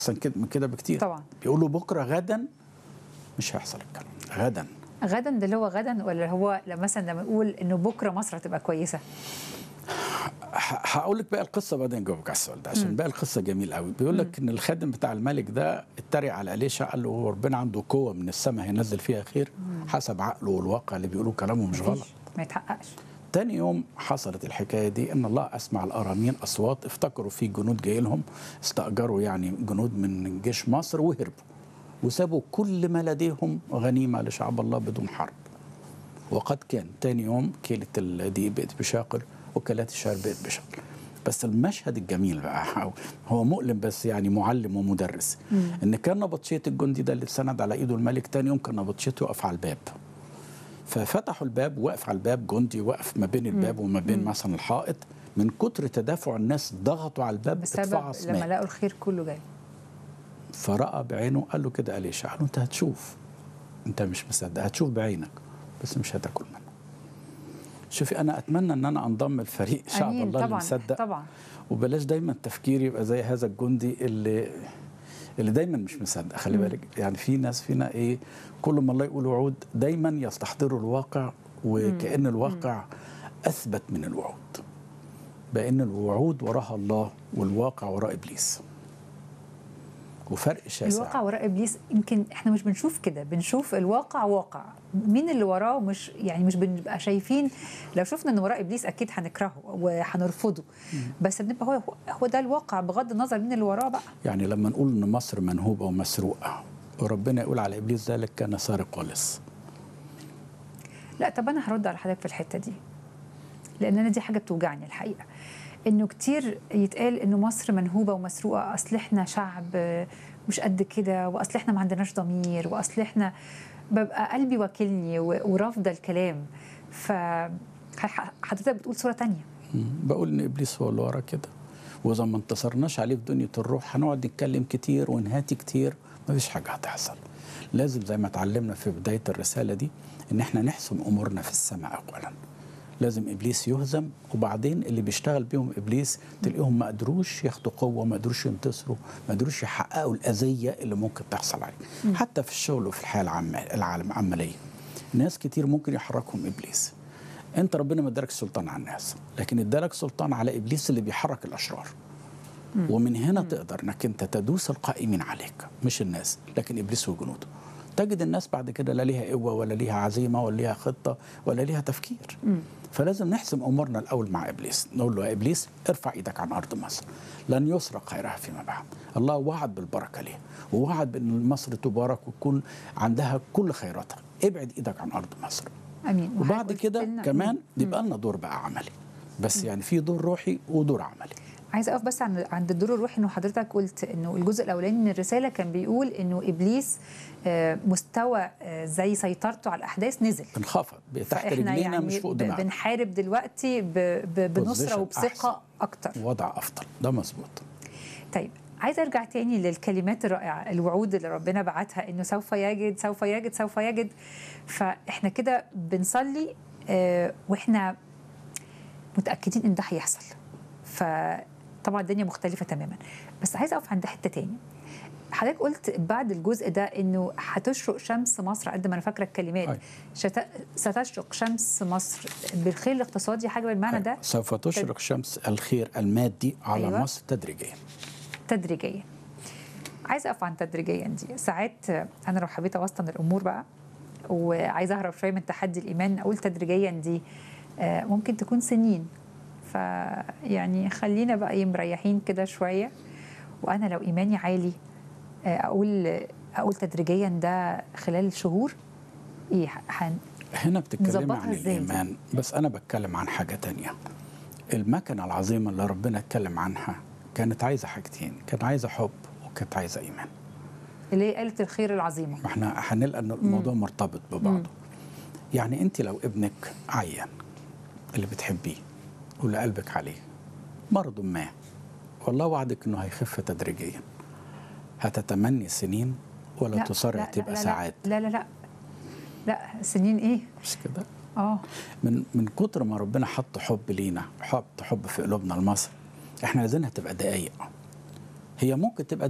احسن كده من كده بكتير طبعا بيقولوا بكره غدا مش هيحصل الكلام ده. غدا غدا ده اللي هو غدا ولا هو لما مثلا لما نقول انه بكره مصر هتبقى كويسه ه- هقول لك بقى القصه بعدين نجاوبك على السؤال ده عشان بقى القصه جميل قوي بيقول لك ان الخادم بتاع الملك ده اتريق على اليشا قال له هو ربنا عنده قوه من السماء هينزل فيها خير حسب عقله والواقع اللي بيقولوا كلامه مش غلط مفيش، ما يتحققش تاني يوم حصلت الحكايه دي ان الله اسمع الارامين اصوات افتكروا في جنود جاي لهم استاجروا يعني جنود من جيش مصر وهربوا وسابوا كل ما لديهم غنيمه لشعب الله بدون حرب وقد كان تاني يوم كيلة الدقيق بقت بشاقر وكالات الشعر بقت بشاقر بس المشهد الجميل بقى هو مؤلم بس يعني معلم ومدرس ان كان نبطشيه الجندي ده اللي اتسند على ايده الملك تاني يوم كان نبطشيته يقف على الباب ففتحوا الباب وقف على الباب جندي وقف ما بين الباب وما بين مثلا الحائط من كتر تدافع الناس ضغطوا على الباب بسبب اتفعص لما مات لقوا الخير كله جاي فراى بعينه قال له كده اليشا قال له انت هتشوف انت مش مصدق هتشوف بعينك بس مش هتاكل منه شوفي انا اتمنى ان انا انضم لفريق شعب أمين، الله اللي طبعا مصدق طبعا وبلاش دايما تفكيري يبقى زي هذا الجندي اللي اللي دايما مش مصدق خلي بالك يعني في ناس فينا ايه كل ما الله يقول وعود دايما يستحضروا الواقع وكأن الواقع اثبت من الوعود بان الوعود وراها الله والواقع وراء ابليس وفرق شاسع الواقع وراء ابليس يمكن احنا مش بنشوف كده بنشوف الواقع واقع مين اللي وراه مش يعني مش بنبقى شايفين لو شفنا ان وراء ابليس اكيد هنكرهه وهنرفضه بس بنبقى هو هو ده الواقع بغض النظر مين اللي وراه بقى يعني لما نقول ان مصر منهوبه ومسروقه وربنا يقول على ابليس ذلك كان سارق ولص لا طب انا هرد على حضرتك في الحته دي لان انا دي حاجه بتوجعني الحقيقه انه كتير يتقال انه مصر منهوبه ومسروقه اصل احنا شعب مش قد كده واصل احنا ما عندناش ضمير واصل احنا ببقى قلبي واكلني و- ورافضه الكلام ف ح- حضرتك بتقول صوره تانية مم. بقول ان ابليس هو اللي ورا كده واذا ما انتصرناش عليه في دنيا الروح هنقعد نتكلم كتير ونهاتي كتير مفيش حاجه هتحصل لازم زي ما اتعلمنا في بدايه الرساله دي ان احنا نحسم امورنا في السماء اولا لازم ابليس يهزم وبعدين اللي بيشتغل بيهم ابليس تلاقيهم ما قدروش ياخدوا قوه ما قدروش ينتصروا ما قدروش يحققوا الاذيه اللي ممكن تحصل عليهم حتى في الشغل وفي الحياه العامه العالم عمليه ناس كتير ممكن يحركهم ابليس انت ربنا ما ادالك سلطان على الناس لكن ادالك سلطان على ابليس اللي بيحرك الاشرار ومن هنا تقدر انك انت تدوس القائمين عليك مش الناس لكن ابليس وجنوده تجد الناس بعد كده لا ليها قوه ولا ليها عزيمه ولا ليها خطه ولا ليها تفكير فلازم نحسم امورنا الاول مع ابليس نقول له يا ابليس ارفع ايدك عن ارض مصر لن يسرق خيرها فيما بعد الله وعد بالبركه ليه ووعد بان مصر تبارك وتكون عندها كل خيراتها ابعد ايدك عن ارض مصر امين وبعد وحضرتك كده قلت لنا- كمان مم. يبقى لنا دور بقى عملي بس يعني في دور روحي ودور عملي عايزه اقف بس عند عند الدور الروحي انه حضرتك قلت انه الجزء الاولاني من الرساله كان بيقول انه ابليس آه، مستوى آه، زي سيطرته على الاحداث نزل انخفض تحت فاحنا رجلينا مش فوق ب- دماغنا بنحارب دلوقتي ب- ب- بنصره Position وبثقه أحسن. اكتر وضع افضل ده مظبوط طيب عايزه ارجع تاني للكلمات الرائعه الوعود اللي ربنا بعتها انه سوف يجد سوف يجد سوف يجد فاحنا كده بنصلي آه، واحنا متاكدين ان ده هيحصل فطبعا الدنيا مختلفه تماما بس عايزه اقف عند حته تاني حضرتك قلت بعد الجزء ده انه هتشرق شمس مصر قد ما انا فاكره الكلمات أي. شت... ستشرق شمس مصر بالخير الاقتصادي حاجه بالمعنى ده سوف تشرق شمس الخير المادي على أيوة. مصر تدريجيا تدريجيا عايزه اقف عن تدريجيا دي ساعات انا لو حبيت اوسطن الامور بقى وعايزه اهرب شويه من تحدي الايمان اقول تدريجيا دي آه، ممكن تكون سنين فيعني خلينا بقى إيه مريحين كده شويه وانا لو ايماني عالي آه، اقول اقول تدريجيا ده خلال شهور ايه هن هنا بتتكلم نظبطها عن إزاي دي؟ الايمان بس انا بتكلم عن حاجه تانية المكنه العظيمه اللي ربنا اتكلم عنها كانت عايزه حاجتين كانت عايزه حب وكانت عايزه ايمان اللي هي آلة الخير العظيمه ما احنا هنلقى ان الموضوع مرتبط ببعضه يعني انت لو ابنك عيان اللي بتحبيه واللي قلبك عليه مرض ما والله وعدك انه هيخف تدريجيا هتتمني سنين ولا لا، تصارع لا، لا، تبقى لا، ساعات لا لا لا لا سنين ايه مش كده اه من من كتر ما ربنا حط حب لينا حط حب في قلوبنا لمصر احنا عايزينها تبقى دقايق هي ممكن تبقى